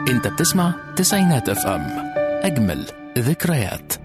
انت بتسمع تسعينات اف ام اجمل ذكريات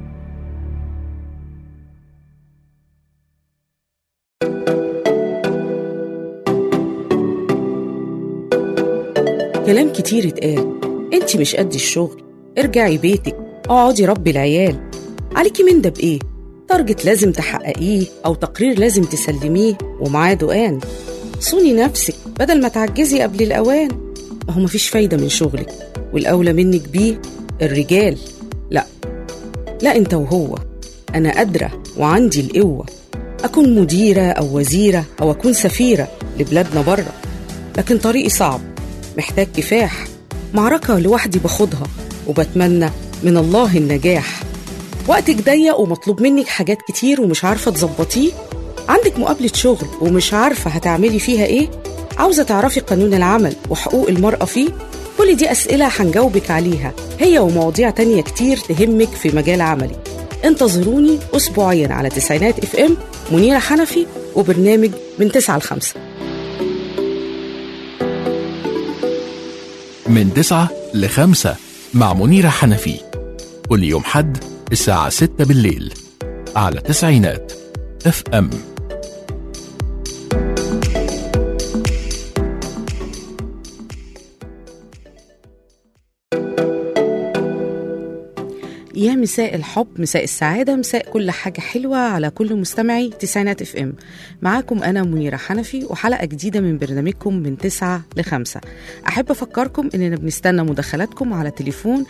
كلام كتير اتقال انت مش قد الشغل ارجعي بيتك اقعدي ربي العيال عليكي من ده بايه تارجت لازم تحققيه او تقرير لازم تسلميه ومعاه دقان صوني نفسك بدل ما تعجزي قبل الاوان ما هو مفيش فايده من شغلك والاولى منك بيه الرجال لا لا انت وهو انا قادره وعندي القوه اكون مديره او وزيره او اكون سفيره لبلادنا بره لكن طريقي صعب محتاج كفاح معركة لوحدي باخدها وبتمنى من الله النجاح وقتك ضيق ومطلوب منك حاجات كتير ومش عارفة تظبطيه عندك مقابلة شغل ومش عارفة هتعملي فيها ايه عاوزة تعرفي قانون العمل وحقوق المرأة فيه كل دي أسئلة هنجاوبك عليها هي ومواضيع تانية كتير تهمك في مجال عملي انتظروني أسبوعيا على تسعينات اف ام منيرة حنفي وبرنامج من 9 ل 5 من 9 ل 5 مع منيرة حنفي كل يوم حد الساعة 6 بالليل على تسعينات اف ام يا مساء الحب مساء السعادة مساء كل حاجة حلوة على كل مستمعي تسعينات اف ام معاكم أنا منيرة حنفي وحلقة جديدة من برنامجكم من 9 ل 5 أحب أفكركم إننا بنستنى مداخلاتكم على تليفون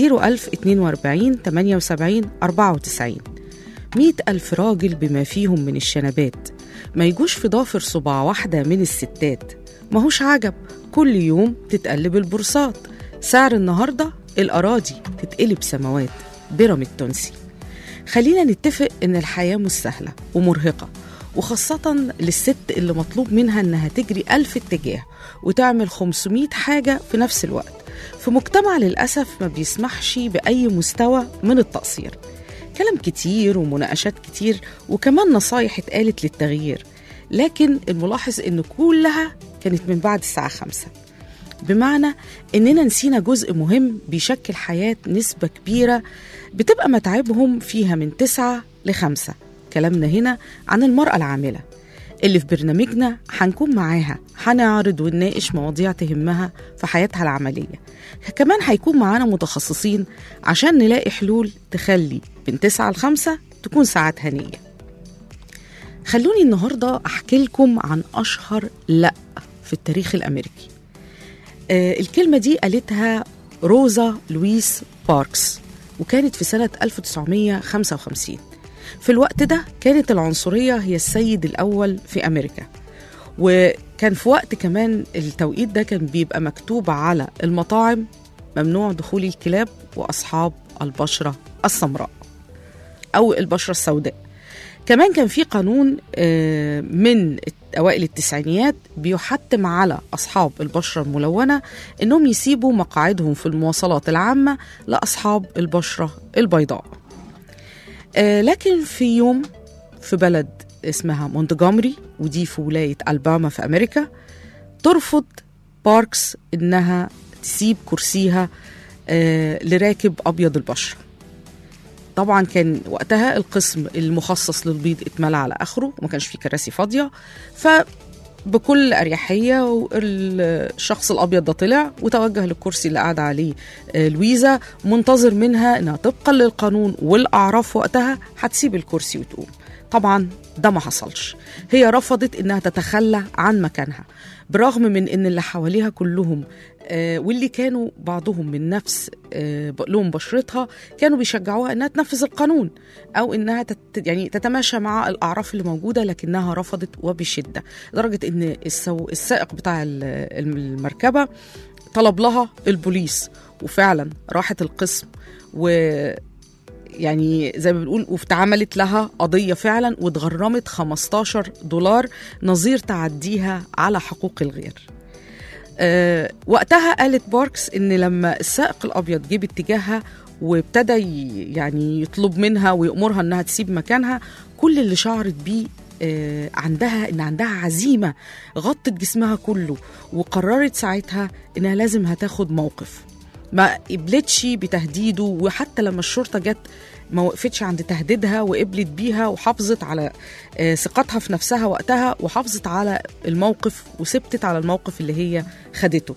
01042 78 94 مئة ألف راجل بما فيهم من الشنبات ما يجوش في ضافر صباع واحدة من الستات ماهوش عجب كل يوم تتقلب البورصات سعر النهاردة الأراضي تتقلب سماوات بيراميد تونسي خلينا نتفق إن الحياة مش سهلة ومرهقة وخاصة للست اللي مطلوب منها إنها تجري ألف اتجاه وتعمل 500 حاجة في نفس الوقت في مجتمع للأسف ما بيسمحش بأي مستوى من التقصير كلام كتير ومناقشات كتير وكمان نصايح اتقالت للتغيير لكن الملاحظ إن كلها كانت من بعد الساعة خمسة بمعنى إننا نسينا جزء مهم بيشكل حياة نسبة كبيرة بتبقى متاعبهم فيها من تسعة لخمسة كلامنا هنا عن المرأة العاملة اللي في برنامجنا هنكون معاها هنعرض ونناقش مواضيع تهمها في حياتها العملية كمان هيكون معانا متخصصين عشان نلاقي حلول تخلي من تسعة لخمسة تكون ساعات هنية خلوني النهاردة أحكي لكم عن أشهر لأ في التاريخ الأمريكي آه، الكلمة دي قالتها روزا لويس باركس وكانت في سنة 1955 في الوقت ده كانت العنصرية هي السيد الأول في أمريكا وكان في وقت كمان التوقيت ده كان بيبقى مكتوب على المطاعم ممنوع دخول الكلاب وأصحاب البشرة السمراء أو البشرة السوداء كمان كان في قانون آه، من أوائل التسعينيات بيحتم على أصحاب البشرة الملونة إنهم يسيبوا مقاعدهم في المواصلات العامة لأصحاب البشرة البيضاء آه، لكن في يوم في بلد اسمها مونتجومري ودي في ولاية ألباما في أمريكا ترفض باركس إنها تسيب كرسيها آه، لراكب أبيض البشرة طبعا كان وقتها القسم المخصص للبيض اتملى على اخره وما كانش فيه كراسي فاضيه فبكل اريحيه الشخص الابيض ده طلع وتوجه للكرسي اللي قاعده عليه آه، لويزا منتظر منها انها طبقا للقانون والاعراف وقتها هتسيب الكرسي وتقوم طبعا ده ما حصلش هي رفضت انها تتخلى عن مكانها برغم من ان اللي حواليها كلهم آه، واللي كانوا بعضهم من نفس آه، لون بشرتها كانوا بيشجعوها انها تنفذ القانون او انها تت يعني تتماشى مع الاعراف اللي موجوده لكنها رفضت وبشده لدرجه ان السو السائق بتاع ال- المركبه طلب لها البوليس وفعلا راحت القسم و يعني زي ما بنقول واتعملت لها قضية فعلا واتغرمت 15 دولار نظير تعديها على حقوق الغير أه وقتها قالت باركس ان لما السائق الابيض جه باتجاهها وابتدى ي- يعني يطلب منها ويأمرها انها تسيب مكانها كل اللي شعرت بيه آه، عندها ان عندها عزيمه غطت جسمها كله وقررت ساعتها انها لازم هتاخد موقف ما قبلتش بتهديده وحتى لما الشرطه جت ما وقفتش عند تهديدها وقبلت بيها وحافظت على آه، ثقتها في نفسها وقتها وحافظت على الموقف وثبتت على الموقف اللي هي خدته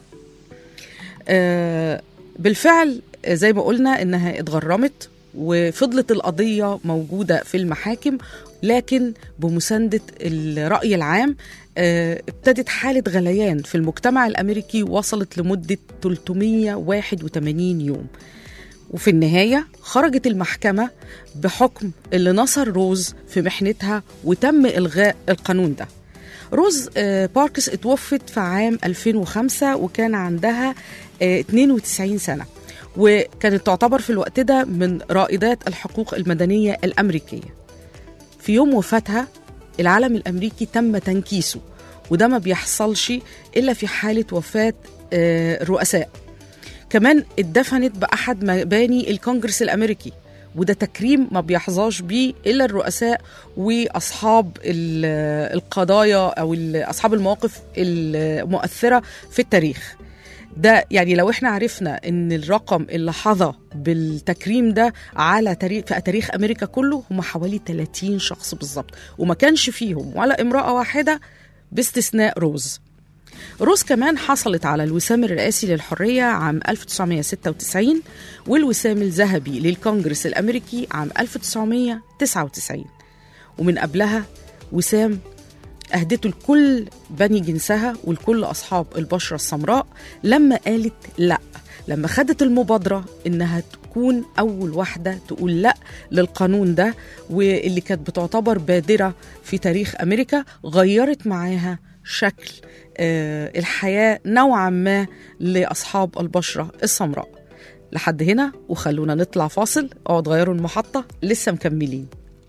آه، بالفعل آه، زي ما قلنا انها اتغرمت وفضلت القضية موجودة في المحاكم لكن بمساندة الرأي العام آه، ابتدت حالة غليان في المجتمع الأمريكي وصلت لمدة 381 يوم وفي النهاية خرجت المحكمة بحكم اللي نصر روز في محنتها وتم إلغاء القانون ده روز آه، باركس اتوفت في عام 2005 وكان عندها آه، 92 سنة وكانت تعتبر في الوقت ده من رائدات الحقوق المدنية الأمريكية في يوم وفاتها العلم الأمريكي تم تنكيسه وده ما بيحصلش إلا في حالة وفاة آه، الرؤساء كمان اتدفنت بأحد مباني الكونجرس الأمريكي وده تكريم ما بيحظاش بيه إلا الرؤساء وأصحاب ال- القضايا أو ال- أصحاب المواقف المؤثرة في التاريخ ده يعني لو احنا عرفنا ان الرقم اللي حظى بالتكريم ده على تاريخ في تاريخ امريكا كله هم حوالي 30 شخص بالظبط وما كانش فيهم ولا امراه واحده باستثناء روز روز كمان حصلت على الوسام الرئاسي للحرية عام 1996 والوسام الذهبي للكونجرس الأمريكي عام 1999 ومن قبلها وسام أهدته لكل بني جنسها ولكل أصحاب البشرة السمراء لما قالت لأ لما خدت المبادرة إنها تكون أول واحدة تقول لأ للقانون ده واللي كانت بتعتبر بادرة في تاريخ أمريكا غيرت معاها شكل آه، الحياة نوعا ما لأصحاب البشرة السمراء لحد هنا وخلونا نطلع فاصل اقعد غيروا المحطة لسه مكملين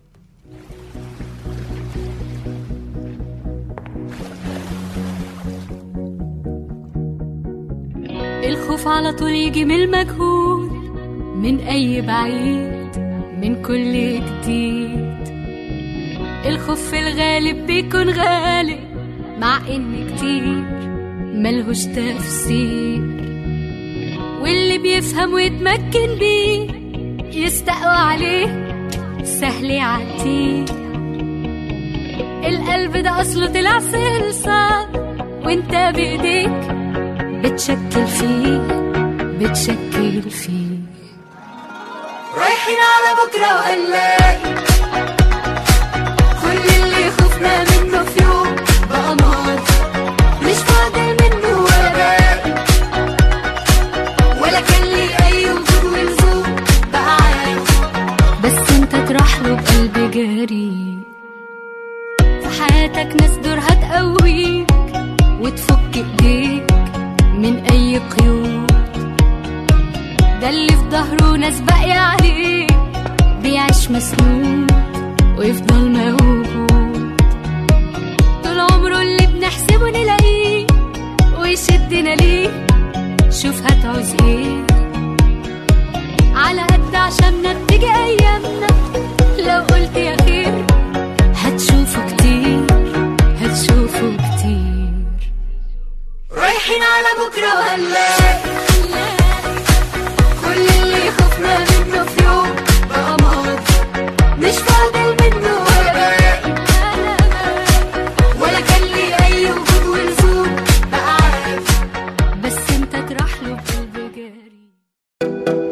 الخوف على طول يجي من المجهول من أي بعيد من كل جديد الخوف في الغالب بيكون غالب مع إن كتير ملهوش تفسير واللي بيفهم ويتمكن بيه يستقوى عليه سهل يعديه القلب ده أصله طلع صلصة وانت بإيديك بتشكل فيه بتشكل فيه رايحين على بكرة وهنلاقي كل اللي خفنا منه في يوم بقى ماضي مش فاضل منه ولا باقي ولا كان لي أي وجود ولزوم بقى عادي بس انت تروح له بقلب جريء في حياتك ناس دورها تقويك وتفك ايديك من اي قيود ده اللي في ظهره ناس باقية عليه بيعيش مسنود ويفضل موجود طول عمره اللي بنحسبه نلاقيه ويشدنا ليه شوف هتعوز ايه على قد عشاننا بتيجي ايامنا لو قلت يا خير هتشوفه كتير هتشوفه كتير رايحين على بكرة وهنلاقي كل اللي خفنا منه في يوم بقى ماضي مش فاضل منه ولا باقي ولا كان لي أي وجود ولزوم بقى عادي بس انت تروح له بقلب جري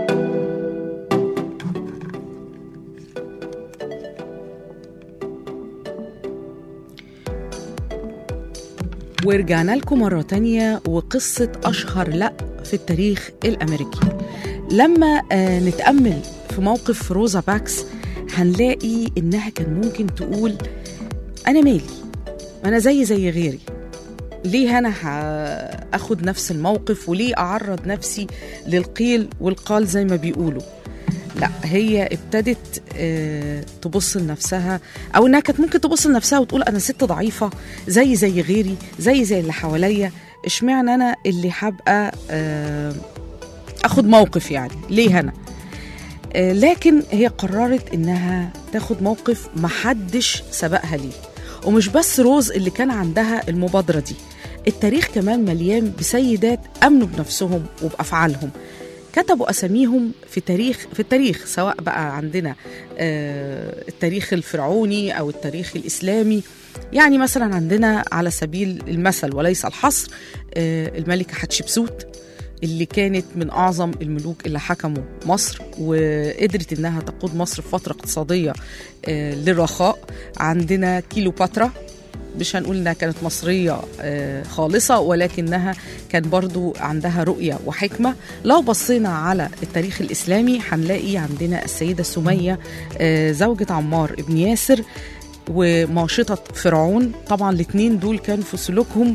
ورجعنا لكم مرة تانية وقصة أشهر لأ في التاريخ الأمريكي لما آه نتأمل في موقف روزا باكس هنلاقي إنها كان ممكن تقول أنا مالي أنا زي زي غيري ليه أنا هاخد نفس الموقف وليه أعرض نفسي للقيل والقال زي ما بيقولوا لا هي ابتدت آه، تبص لنفسها او انها كانت ممكن تبص لنفسها وتقول انا ست ضعيفه زي زي غيري زي زي اللي حواليا اشمعنى انا اللي هبقى آه، اخد موقف يعني ليه انا آه، لكن هي قررت انها تاخد موقف محدش سبقها ليه ومش بس روز اللي كان عندها المبادرة دي التاريخ كمان مليان بسيدات أمنوا بنفسهم وبأفعالهم كتبوا أساميهم في تاريخ في التاريخ سواء بقى عندنا آه، التاريخ الفرعوني أو التاريخ الإسلامي يعني مثلا عندنا على سبيل المثل وليس الحصر آه، الملكة حتشبسوت اللي كانت من أعظم الملوك اللي حكموا مصر وقدرت إنها تقود مصر في فترة اقتصادية آه، للرخاء عندنا كيلوباترا مش هنقول انها كانت مصريه آه، خالصه ولكنها كان برضو عندها رؤيه وحكمه لو بصينا على التاريخ الاسلامي هنلاقي عندنا السيده سميه آه، زوجة عمار بن ياسر وماشطه فرعون طبعا الاثنين دول كان في سلوكهم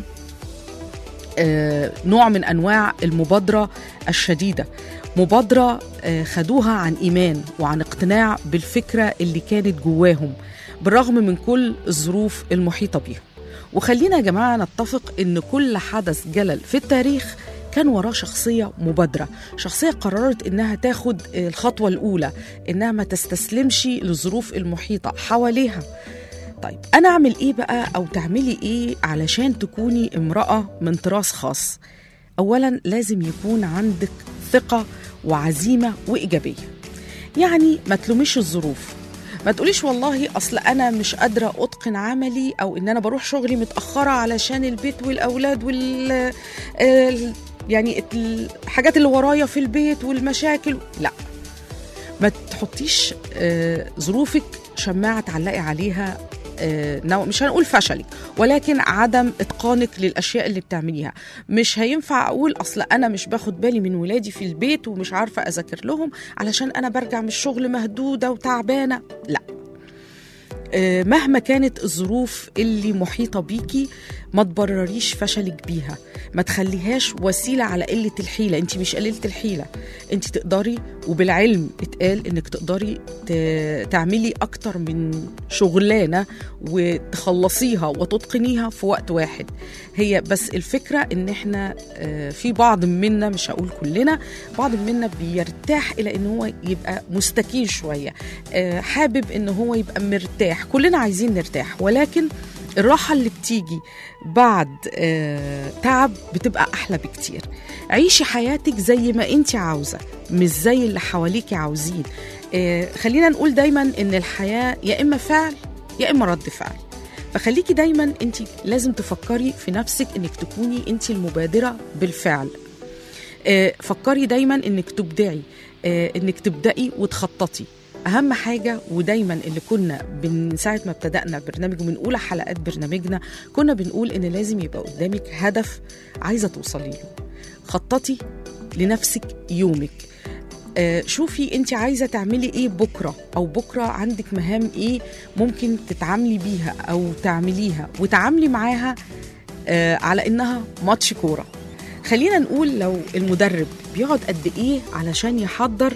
آه، نوع من انواع المبادره الشديده مبادره آه، خدوها عن ايمان وعن اقتناع بالفكره اللي كانت جواهم بالرغم من كل الظروف المحيطه بيهم وخلينا يا جماعه نتفق ان كل حدث جلل في التاريخ كان وراه شخصية مبادرة شخصية قررت إنها تاخد الخطوة الأولى إنها ما تستسلمش للظروف المحيطة حواليها طيب أنا أعمل إيه بقى أو تعملي إيه علشان تكوني امرأة من طراز خاص أولا لازم يكون عندك ثقة وعزيمة وإيجابية يعني ما تلوميش الظروف ما تقوليش والله اصل انا مش قادره اتقن عملي او ان انا بروح شغلي متاخره علشان البيت والاولاد وال ال- يعني الحاجات اللي ورايا في البيت والمشاكل لا ما تحطيش آه، ظروفك شماعه تعلقي عليها آه، نوع مش هنقول فشلك ولكن عدم اتقانك للاشياء اللي بتعمليها مش هينفع اقول اصل انا مش باخد بالي من ولادي في البيت ومش عارفه اذاكر لهم علشان انا برجع من الشغل مهدوده وتعبانه لا آه، مهما كانت الظروف اللي محيطة بيكي ما تبرريش فشلك بيها ما تخليهاش وسيلة على قلة الحيلة انت مش قليلة الحيلة انت تقدري وبالعلم اتقال انك تقدري ت- تعملي اكتر من شغلانة وتخلصيها وتتقنيها في وقت واحد هي بس الفكرة ان احنا آه، في بعض منا مش هقول كلنا بعض منا بيرتاح الى ان هو يبقى مستكين شوية آه، حابب ان هو يبقى مرتاح كلنا عايزين نرتاح ولكن الراحة اللي بتيجي بعد آه، تعب بتبقى أحلى بكتير عيشي حياتك زي ما انت عاوزة مش زي اللي حواليك عاوزين آه، خلينا نقول دايما ان الحياة يا إما فعل يا إما رد فعل فخليكي دايما انت لازم تفكري في نفسك انك تكوني انت المبادرة بالفعل آه، فكري دايما انك تبدعي آه، انك تبدأي وتخططي اهم حاجه ودايما اللي كنا من ساعه ما ابتدانا برنامج ومن اولى حلقات برنامجنا كنا بنقول ان لازم يبقى قدامك هدف عايزه توصلي له خططي لنفسك يومك آه، شوفي انت عايزه تعملي ايه بكره او بكره عندك مهام ايه ممكن تتعاملي بيها او تعمليها وتعاملي معاها آه، على انها ماتش كوره خلينا نقول لو المدرب بيقعد قد ايه علشان يحضر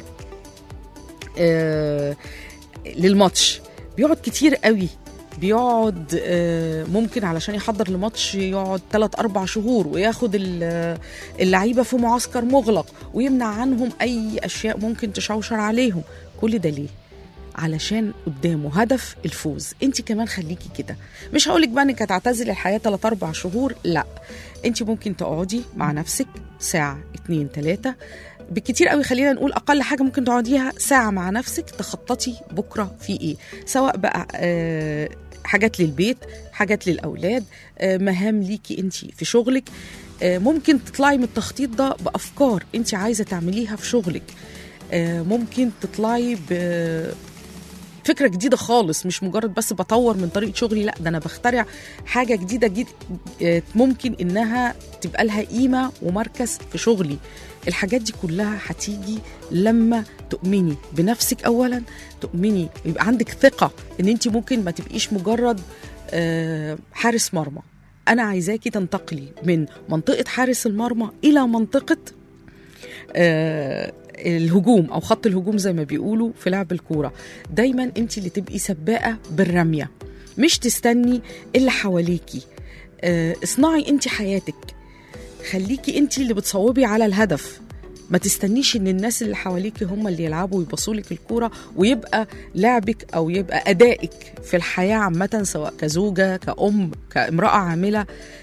آه، للماتش بيقعد كتير قوي بيقعد آه، ممكن علشان يحضر لماتش يقعد 3 4 شهور وياخد ال- اللعيبه في معسكر مغلق ويمنع عنهم اي اشياء ممكن تشوشر عليهم كل ده ليه علشان قدامه هدف الفوز انت كمان خليكي كده مش هقولك بقى انك هتعتزلي الحياه 3 4 شهور لا انت ممكن تقعدي مع نفسك ساعه اتنين تلاته بالكتير قوي خلينا نقول اقل حاجه ممكن تقعديها ساعه مع نفسك تخططي بكره في ايه سواء بقى آه حاجات للبيت حاجات للاولاد آه مهام ليكي انت في شغلك آه ممكن تطلعي من التخطيط ده بافكار انت عايزه تعمليها في شغلك آه ممكن تطلعي ب فكره جديده خالص مش مجرد بس بطور من طريقه شغلي لا ده انا بخترع حاجه جديده جد آه، ممكن انها تبقى لها قيمه ومركز في شغلي الحاجات دي كلها هتيجي لما تؤمني بنفسك اولا تؤمني يبقى عندك ثقه ان انت ممكن ما تبقيش مجرد آه، حارس مرمى انا عايزاكي تنتقلي من منطقه حارس المرمى الى منطقه آه، الهجوم او خط الهجوم زي ما بيقولوا في لعب الكوره دايما انت اللي تبقي سباقه بالرميه مش تستني اللي حواليكي آه، اصنعي انت حياتك خليكي انت اللي بتصوبي على الهدف ما تستنيش ان الناس اللي حواليك هم اللي يلعبوا ويبصوا لك الكوره ويبقى لعبك او يبقى ادائك في الحياه عامه سواء كزوجه كأم كامراه عامله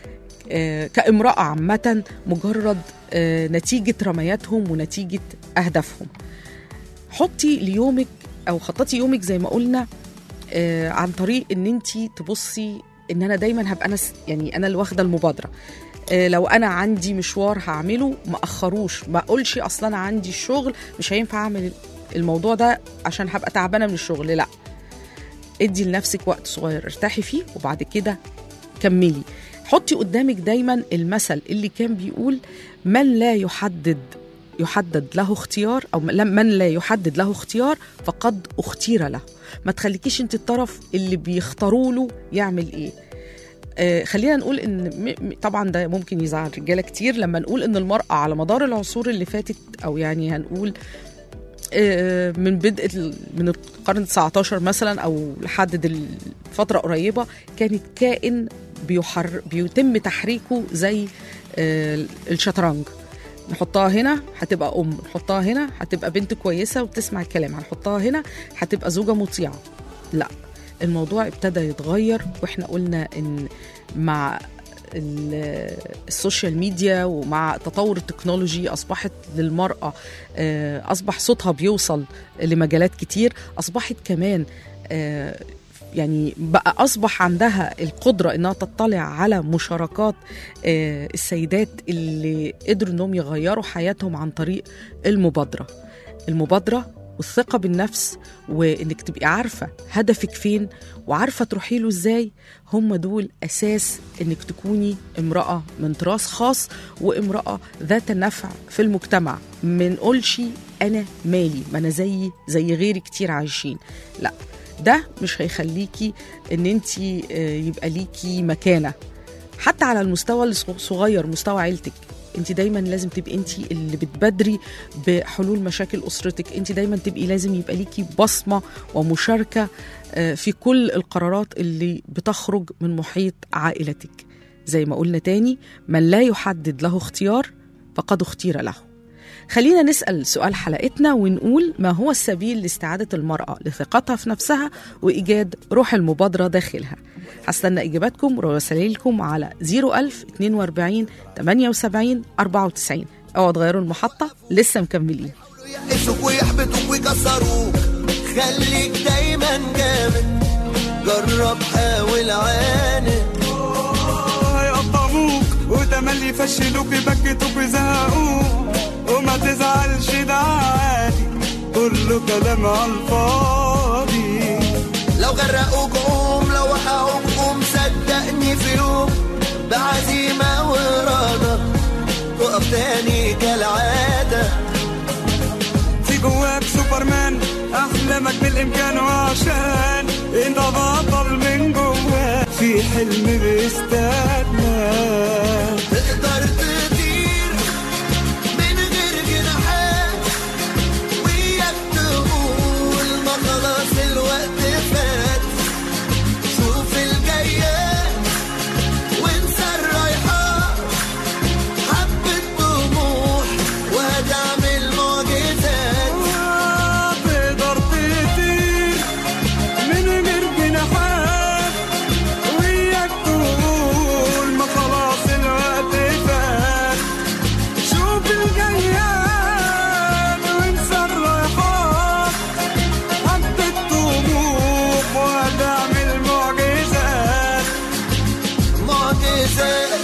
آه، كامراه عامه مجرد آه، نتيجه رمياتهم ونتيجه اهدافهم حطي ليومك او خططي يومك زي ما قلنا آه، عن طريق ان انت تبصي ان انا دايما هبقى انا س- يعني انا اللي واخده المبادره آه، لو انا عندي مشوار هعمله ما اخروش ما اقولش اصلا انا عندي الشغل مش هينفع اعمل الموضوع ده عشان هبقى تعبانه من الشغل لا ادي لنفسك وقت صغير ارتاحي فيه وبعد كده كملي حطي قدامك دايما المثل اللي كان بيقول من لا يحدد يحدد له اختيار او من لا يحدد له اختيار فقد اختير له ما تخليكيش انت الطرف اللي بيختاروا له يعمل ايه آه خلينا نقول ان م- م- طبعا ده ممكن يزعل رجاله كتير لما نقول ان المراه على مدار العصور اللي فاتت او يعني هنقول آه، من بدء ال- من القرن 19 مثلا او لحد دل- فتره قريبه كانت كائن بيحر بيتم تحريكه زي آه، الشطرنج نحطها هنا هتبقى ام نحطها هنا هتبقى بنت كويسه وبتسمع الكلام هنحطها هنا هتبقى زوجه مطيعه لا الموضوع ابتدى يتغير واحنا قلنا ان مع ال- السوشيال ميديا ومع تطور التكنولوجي اصبحت للمراه آه، اصبح صوتها بيوصل لمجالات كتير اصبحت كمان آه، يعني بقى اصبح عندها القدره انها تطلع على مشاركات آه، السيدات اللي قدروا انهم يغيروا حياتهم عن طريق المبادره المبادره والثقه بالنفس وانك تبقي عارفه هدفك فين وعارفه تروحي له ازاي هم دول اساس انك تكوني امراه من تراث خاص وامراه ذات نفع في المجتمع ما نقولش انا مالي ما انا زيي زي غيري كتير عايشين لا ده مش هيخليكي ان انت يبقى ليكي مكانه حتى على المستوى الصغير مستوى عيلتك انت دايما لازم تبقي انت اللي بتبادري بحلول مشاكل اسرتك انت دايما تبقي لازم يبقى ليكي بصمه ومشاركه آه، في كل القرارات اللي بتخرج من محيط عائلتك زي ما قلنا تاني من لا يحدد له اختيار فقد اختير له خلينا نسأل سؤال حلقتنا ونقول ما هو السبيل لاستعادة المرأة لثقتها في نفسها وإيجاد روح المبادرة داخلها هستنى إجاباتكم ورسائلكم على 01000 42 78 94 أو تغيروا المحطة لسه مكملين يقفشوك ويحبطوك ويكسروك خليك دايما جامد جرب حاول عاند هيقطعوك وتملي يفشلوك يبكتوك ويزهقوك وما تزعلش ده عادي كله كلام على الفاضي لو غرقوك قوم لو وقعوك قوم صدقني في يوم بعزيمة وإرادة تقف تاني كالعادة في جواك سوبرمان احلامك بالامكان وعشان انت بطل من جواك في حلم بيستناك تقدر تطير من غير جناحات وياك تقول ما خلاص الوقت فات شوف الجايات وانسى الرايحات حبة طموح وهتعمل معجزات تقدر تطير من غير جناحات وياك تقول ما خلاص الوقت فات شوف الجياد وانسى الرايحات حبة طموح وهتعمل معجزات معجزات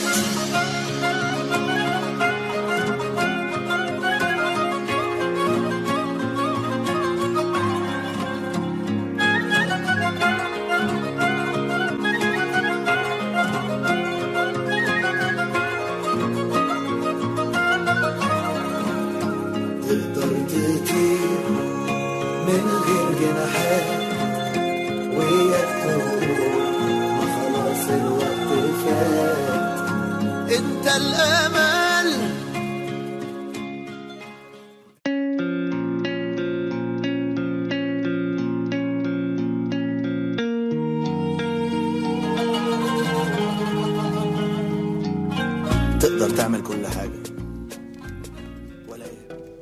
تقدر تطير من غير جناحات وياك تقول ما خلاص الوقت فات انت الامل تقدر تعمل كل حاجة ولا ايه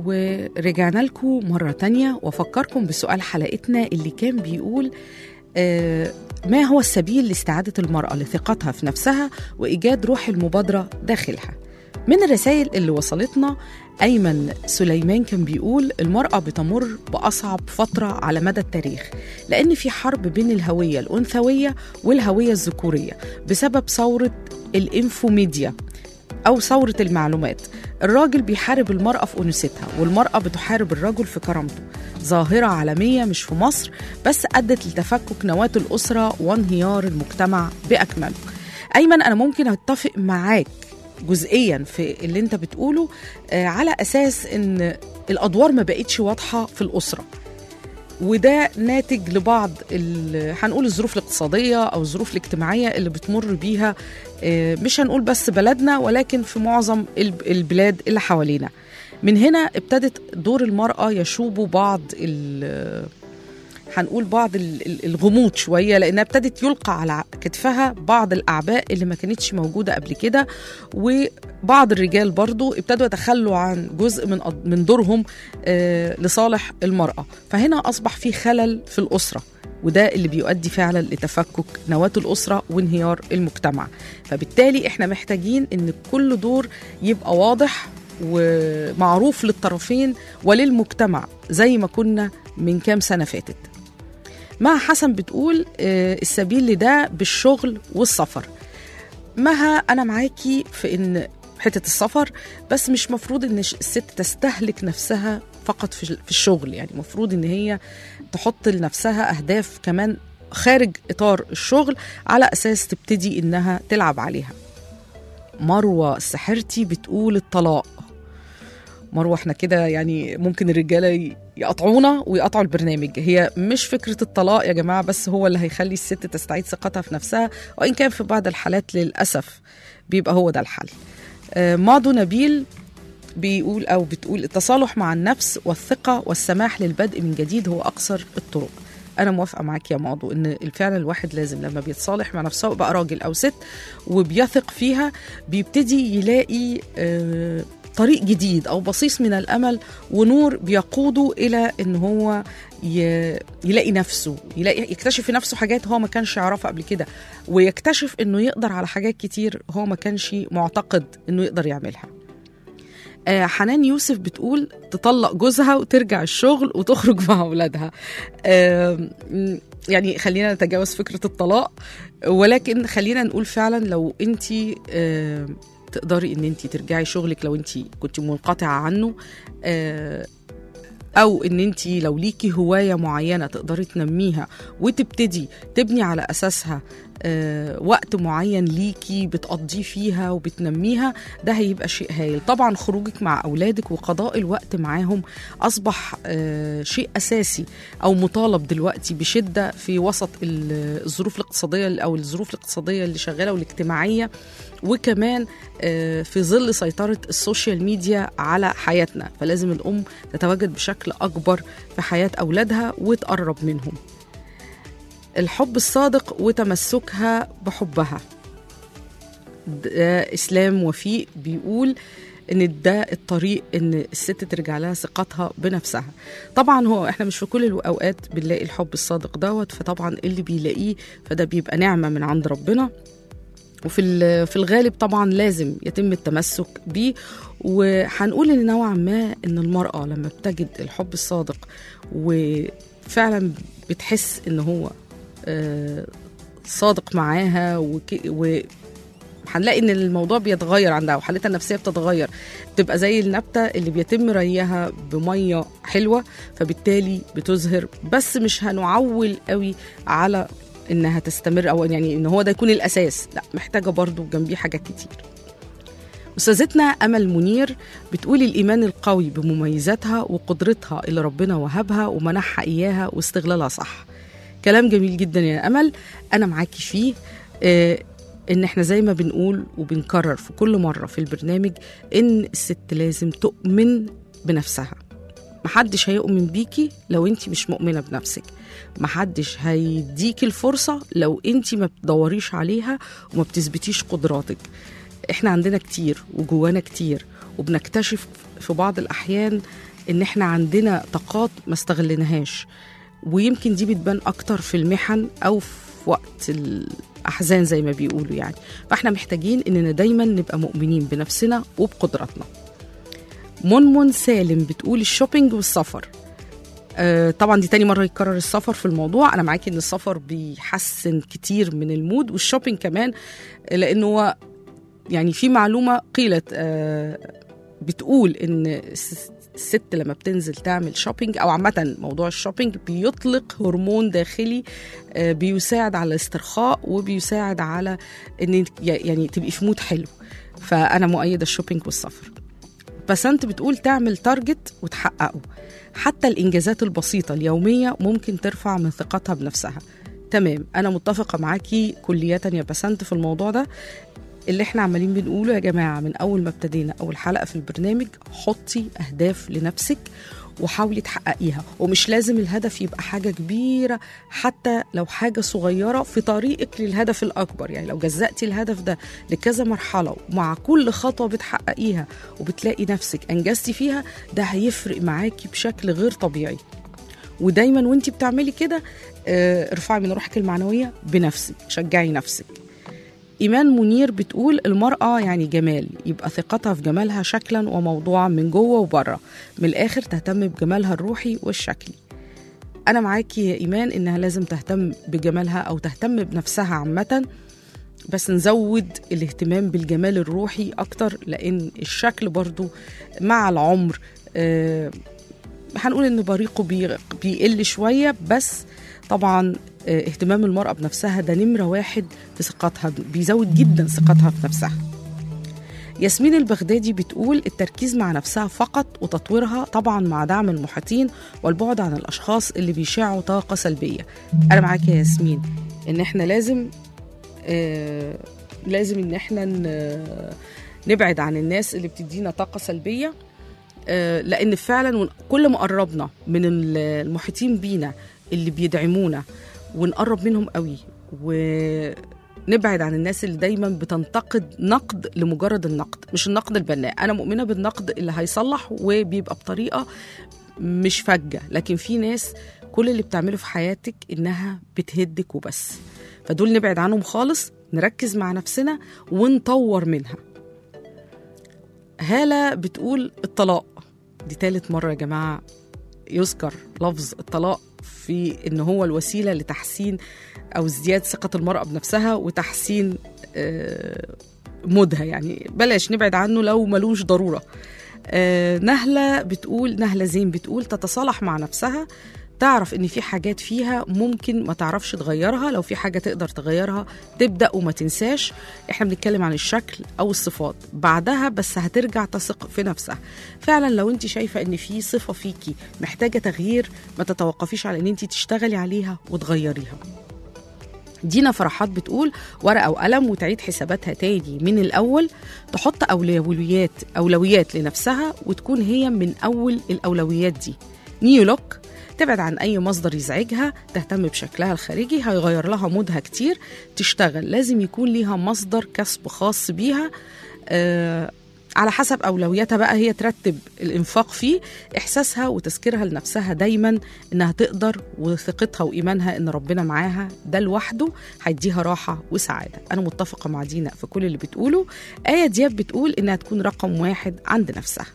ورجعنا لكم مرة تانية وأفكركم بسؤال حلقتنا اللي كان بيقول آه، ما هو السبيل لاستعادة المرأة لثقتها في نفسها وإيجاد روح المبادرة داخلها من الرسائل اللي وصلتنا أيمن سليمان كان بيقول المرأة بتمر بأصعب فترة على مدى التاريخ لأن في حرب بين الهوية الأنثوية والهوية الذكورية بسبب ثورة الإنفوميديا أو ثورة المعلومات الراجل بيحارب المرأة في أنوثتها والمرأة بتحارب الرجل في كرامته ظاهرة عالمية مش في مصر بس أدت لتفكك نواة الأسرة وانهيار المجتمع بأكمله أيمن أنا ممكن أتفق معاك جزئيا في اللي انت بتقوله آه، على أساس أن الأدوار ما بقتش واضحة في الأسرة وده ناتج لبعض ال- هنقول الظروف الاقتصادية أو الظروف الاجتماعية اللي بتمر بيها آه، مش هنقول بس بلدنا ولكن في معظم الب- البلاد اللي حوالينا من هنا ابتدت دور المرأة يشوب بعض ال- هنقول بعض ال- ال- الغموض شوية لأنها ابتدت يلقى على كتفها بعض الأعباء اللي ما كانتش موجودة قبل كده وبعض الرجال برضو ابتدوا يتخلوا عن جزء من أد- من دورهم آه، لصالح المرأة فهنا أصبح في خلل في الأسرة وده اللي بيؤدي فعلا لتفكك نواة الأسرة وانهيار المجتمع فبالتالي احنا محتاجين ان كل دور يبقى واضح ومعروف للطرفين وللمجتمع زي ما كنا من كام سنة فاتت مها حسن بتقول آه، السبيل لده بالشغل والسفر مها أنا معاكي في إن حتة السفر بس مش مفروض إن ش- الست تستهلك نفسها فقط في في الشغل يعني مفروض إن هي تحط لنفسها أهداف كمان خارج إطار الشغل على أساس تبتدي إنها تلعب عليها مروة السحرتي بتقول الطلاق مروه احنا كده يعني ممكن الرجاله ي- يقطعونا ويقطعوا البرنامج هي مش فكره الطلاق يا جماعه بس هو اللي هيخلي الست تستعيد ثقتها في نفسها وان كان في بعض الحالات للاسف بيبقى هو ده الحل آه، ماضو نبيل بيقول او بتقول التصالح مع النفس والثقه والسماح للبدء من جديد هو اقصر الطرق انا موافقه معاك يا ماضو ان فعلا الواحد لازم لما بيتصالح مع نفسه بقى راجل او ست وبيثق فيها بيبتدي يلاقي آه، طريق جديد او بصيص من الامل ونور بيقوده الى ان هو ي- يلاقي نفسه يلاقي يكتشف في نفسه حاجات هو ما كانش يعرفها قبل كده ويكتشف انه يقدر على حاجات كتير هو ما كانش معتقد انه يقدر يعملها آه، حنان يوسف بتقول تطلق جوزها وترجع الشغل وتخرج مع اولادها آم، م، يعني خلينا نتجاوز فكره الطلاق ولكن خلينا نقول فعلا لو انت تقدري ان انت ترجعي شغلك لو انت كنت منقطعه عنه آه، او ان انت لو ليكي هوايه معينه تقدري تنميها وتبتدي تبني على اساسها آه، وقت معين ليكي بتقضيه فيها وبتنميها ده هيبقى شيء هايل طبعا خروجك مع اولادك وقضاء الوقت معاهم اصبح آه، شيء اساسي او مطالب دلوقتي بشده في وسط ال- الظروف الاقتصاديه او الظروف الاقتصاديه اللي شغاله والاجتماعيه وكمان آه، في ظل سيطره السوشيال ميديا على حياتنا فلازم الام تتواجد بشكل اكبر في حياه اولادها وتقرب منهم الحب الصادق وتمسكها بحبها ده اسلام وفيق بيقول ان ده الطريق ان الست ترجع لها ثقتها بنفسها طبعا هو احنا مش في كل الاوقات بنلاقي الحب الصادق دوت فطبعا اللي بيلاقيه فده بيبقى نعمه من عند ربنا وفي ال- في الغالب طبعا لازم يتم التمسك بيه وهنقول ان نوعا ما ان المراه لما بتجد الحب الصادق وفعلا بتحس ان هو آه، صادق معاها وك- و هنلاقي ان الموضوع بيتغير عندها وحالتها النفسيه بتتغير بتبقى زي النبته اللي بيتم ريها بميه حلوه فبالتالي بتزهر بس مش هنعول قوي على انها تستمر او يعني ان هو ده يكون الاساس لا محتاجه برضو جنبيه حاجات كتير أستاذتنا أمل منير بتقول الإيمان القوي بمميزاتها وقدرتها اللي ربنا وهبها ومنحها إياها واستغلالها صح كلام جميل جدا يا أمل أنا معاكي فيه آه إن إحنا زي ما بنقول وبنكرر في كل مرة في البرنامج إن الست لازم تؤمن بنفسها محدش هيؤمن بيكي لو انت مش مؤمنة بنفسك محدش هيديكي الفرصة لو انت ما بتدوريش عليها وما بتثبتيش قدراتك احنا عندنا كتير وجوانا كتير وبنكتشف في بعض الأحيان ان احنا عندنا طاقات ما استغلناهاش ويمكن دي بتبان اكتر في المحن او في وقت الاحزان زي ما بيقولوا يعني فاحنا محتاجين اننا دايما نبقى مؤمنين بنفسنا وبقدراتنا منمن سالم بتقول الشوبينج والسفر آه، طبعا دي تاني مرة يتكرر السفر في الموضوع أنا معاكي إن السفر بيحسن كتير من المود والشوبينج كمان لأنه هو يعني في معلومة قيلت آه، بتقول إن الس- الست لما بتنزل تعمل شوبينج أو عامة موضوع الشوبينج بيطلق هرمون داخلي آه، بيساعد على الاسترخاء وبيساعد على إن يعني تبقي في مود حلو فأنا مؤيدة الشوبينج والسفر بسنت بتقول تعمل تارجت وتحققه حتى الإنجازات البسيطة اليومية ممكن ترفع من ثقتها بنفسها تمام أنا متفقة معاكي كلية يا بسنت في الموضوع ده اللي احنا عمالين بنقوله يا جماعة من أول ما ابتدينا أول حلقة في البرنامج حطي أهداف لنفسك وحاولي تحققيها ومش لازم الهدف يبقى حاجة كبيرة حتى لو حاجة صغيرة في طريقك للهدف الأكبر يعني لو جزأتي الهدف ده لكذا مرحلة ومع كل خطوة بتحققيها وبتلاقي نفسك أنجزتي فيها ده هيفرق معاكي بشكل غير طبيعي ودايما وانت بتعملي كده آه، ارفعي من روحك المعنوية بنفسك شجعي نفسك إيمان منير بتقول المرأة يعني جمال يبقى ثقتها في جمالها شكلا وموضوعا من جوه وبره من الآخر تهتم بجمالها الروحي والشكلي أنا معاكي يا إيمان إنها لازم تهتم بجمالها أو تهتم بنفسها عامة بس نزود الاهتمام بالجمال الروحي أكتر لأن الشكل برضو مع العمر آه، هنقول إن بريقه بي- بيقل شوية بس طبعا آه، اهتمام المرأة بنفسها ده نمرة واحد في ثقتها بيزود جدا ثقتها في نفسها ياسمين البغدادي بتقول التركيز مع نفسها فقط وتطويرها طبعا مع دعم المحيطين والبعد عن الأشخاص اللي بيشعوا طاقة سلبية أنا معاك يا ياسمين إن إحنا لازم آه لازم إن إحنا ن- نبعد عن الناس اللي بتدينا طاقة سلبية آه، لان فعلا ون- كل ما قربنا من ال- المحيطين بينا اللي بيدعمونا ونقرب منهم قوي ونبعد عن الناس اللي دايما بتنتقد نقد لمجرد النقد مش النقد البناء انا مؤمنه بالنقد اللي هيصلح وبيبقى بطريقه مش فجه لكن في ناس كل اللي بتعمله في حياتك انها بتهدك وبس فدول نبعد عنهم خالص نركز مع نفسنا ونطور منها هالة بتقول الطلاق دي تالت مرة يا جماعة يذكر لفظ الطلاق في ان هو الوسيله لتحسين او ازدياد ثقه المراه بنفسها وتحسين آه، مودها يعني بلاش نبعد عنه لو ملوش ضروره آه، نهله بتقول نهله زين بتقول تتصالح مع نفسها تعرف ان في حاجات فيها ممكن ما تعرفش تغيرها لو في حاجه تقدر تغيرها تبدا وما تنساش احنا بنتكلم عن الشكل او الصفات بعدها بس هترجع تثق في نفسها فعلا لو انت شايفه ان في صفه فيكي محتاجه تغيير ما تتوقفيش على ان انت تشتغلي عليها وتغيريها دينا فرحات بتقول ورقة وقلم وتعيد حساباتها تاني من الأول تحط أولويات أولويات لنفسها وتكون هي من أول الأولويات دي نيو لوك تبعد عن أي مصدر يزعجها تهتم بشكلها الخارجي هيغير لها مودها كتير تشتغل لازم يكون ليها مصدر كسب خاص بيها آه على حسب أولوياتها بقى هي ترتب الإنفاق فيه إحساسها وتذكيرها لنفسها دايما إنها تقدر وثقتها وإيمانها إن ربنا معاها ده لوحده هيديها راحة وسعادة أنا متفقة مع دينا في كل اللي بتقوله آية دياب بتقول إنها تكون رقم واحد عند نفسها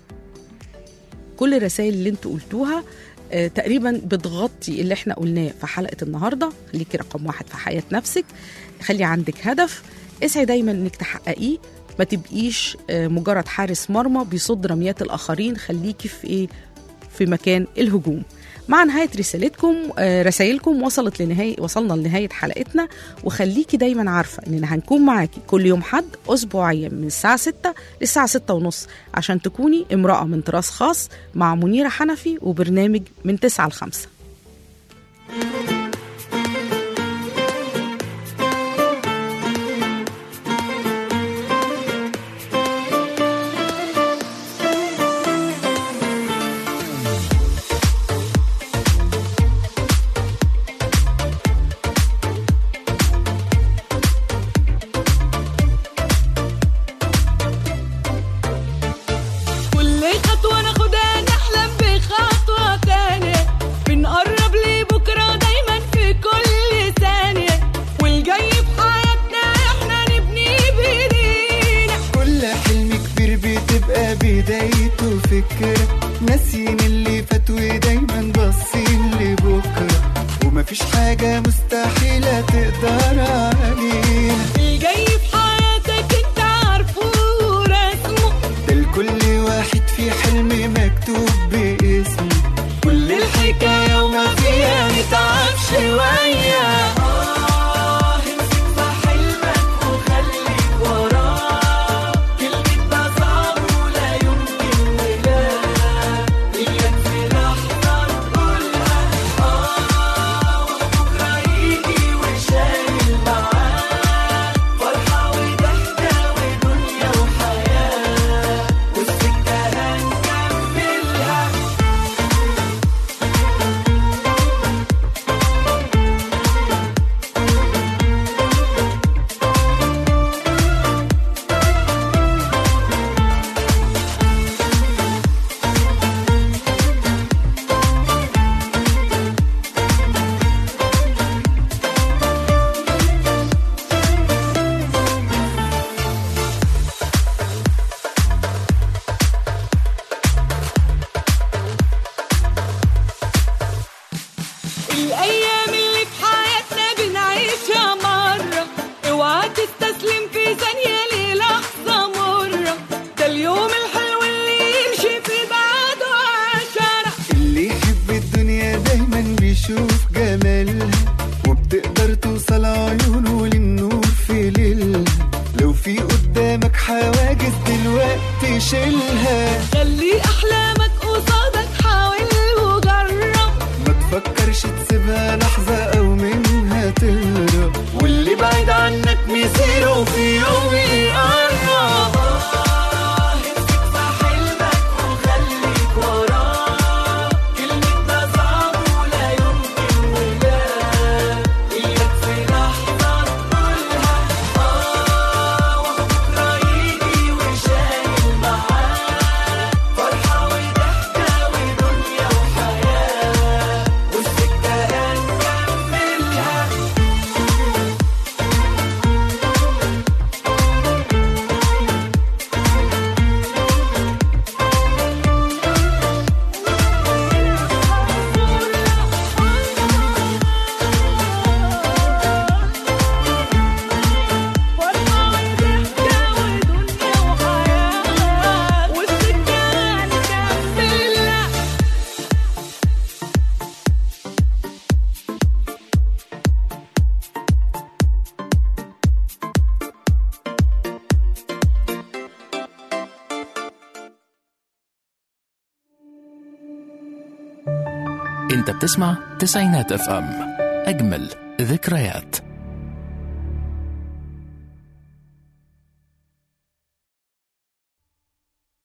كل الرسائل اللي انتوا قلتوها آه، تقريبا بتغطي اللي احنا قلناه في حلقة النهاردة خليكي رقم واحد في حياة نفسك خلي عندك هدف اسعي دايما انك تحققيه ما تبقيش آه، مجرد حارس مرمى بيصد رميات الاخرين خليكي في ايه في مكان الهجوم مع نهاية رسالتكم آه، رسائلكم وصلت لنهاية وصلنا لنهاية حلقتنا وخليكي دايما عارفة إننا هنكون معاكي كل يوم حد أسبوعيا من الساعة 6 للساعة 6 ونص عشان تكوني امرأة من طراز خاص مع منيرة حنفي وبرنامج من 9 ل 5 كل خطوة ناخدها نحلم بدايته فكرة ناسيين اللي فات ودايما باصين لبكرة ومفيش حاجة مستحيلة تقدر علينا الجاي في حياتك انت عارفه ورسمه ده لكل واحد في حلم مكتوب باسمه كل الحكاية وما فيها نتعب شوية آه امسك في حلمك وخليك وراه كلمة ده صعب ولا يمكن ولا إياك في لحظة تقولها آه وبكرة يجي وشايل معاه فرحة وضحكة ودنيا وحياة والسكة هنكملها الايام اللي في حياتنا بنعيشها مره اوعى تستسلم في ثانيه للحظه مره ده اليوم الحلو اللي يمشي في بعده عشرة اللي يحب الدنيا دايما بيشوف جمالها وبتقدر توصل عيونه للنور في ليلها لو في قدامك حواجز دلوقتي شيلها خلي احلامك قصادك حاول وجرب ما تفكرش تسيبها لحظة أو منها تهرب واللي بعيد عنك مصيره في يوم يقرب آه، امسك في حلمك وخليك وراه كلمة ده صعب ولا يمكن ولا إياك في لحظة تقولها آه وبكرة يجي وشايل معاه فرحة وضحكة ودنيا وحياة والسكة هنكملها فرحة وضحكة ودنيا وحياة والسكة هنكملها انت بتسمع تسعينات اف ام اجمل ذكريات